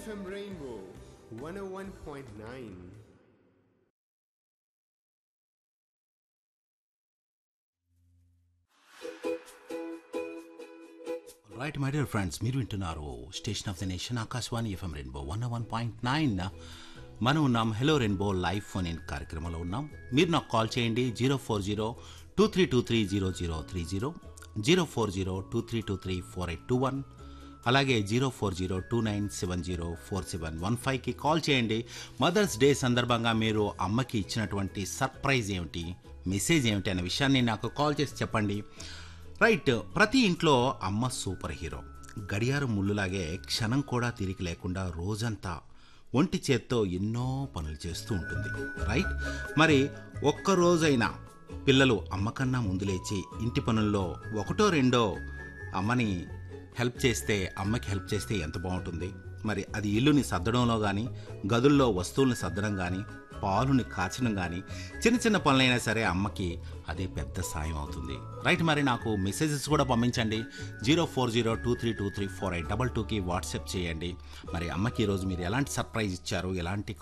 FM Rainbow 101.9. Right my dear friends మీరు వింటున్నారు station of the nation Akashvani FM rainbow one one point nine మనం ఉన్నాం hello rainbow live phone in కార్యక్రమంలో ఉన్నాం మీరు నాకు కాల్ చేయండి zero four zero two three two three zero zero three zero zero four zero two three two three four eight two one అలాగే zero four zero two nine seven zero four seven one ఫైవ్కి call చేయండి mothers day సందర్భంగా మీరు అమ్మకి ఇచ్చినటువంటి surprise ఏమిటి message ఏమిటి అనే విషయాన్ని నాకు కాల్ చేసి చెప్పండి రైట్ ప్రతి ఇంట్లో అమ్మ సూపర్ హీరో గడియారం ముళ్ళులాగే క్షణం కూడా తిరిగి లేకుండా రోజంతా ఒంటి చేత్తో ఎన్నో పనులు చేస్తూ ఉంటుంది రైట్ మరి ఒక్క రోజైనా పిల్లలు అమ్మ కన్నా ముందు లేచి ఇంటి పనుల్లో ఒకటో రెండో అమ్మని హెల్ప్ చేస్తే అమ్మకి హెల్ప్ చేస్తే ఎంత బాగుంటుంది మరి అది ఇల్లుని సర్దడంలో కానీ గదుల్లో వస్తువుల్ని సర్దడం కానీ పాలుని కాచడం కానీ చిన్న చిన్న పనులైనా సరే అమ్మకి అదే పెద్ద సాయం అవుతుంది రైట్ మరి నాకు మెసేజెస్ కూడా పంపించండి zero four zero two three two three four eight double టూకి వాట్సాప్ చేయండి మరి అమ్మకి ఈరోజు మీరు ఎలాంటి సర్ప్రైజ్ ఇచ్చారు ఎలాంటి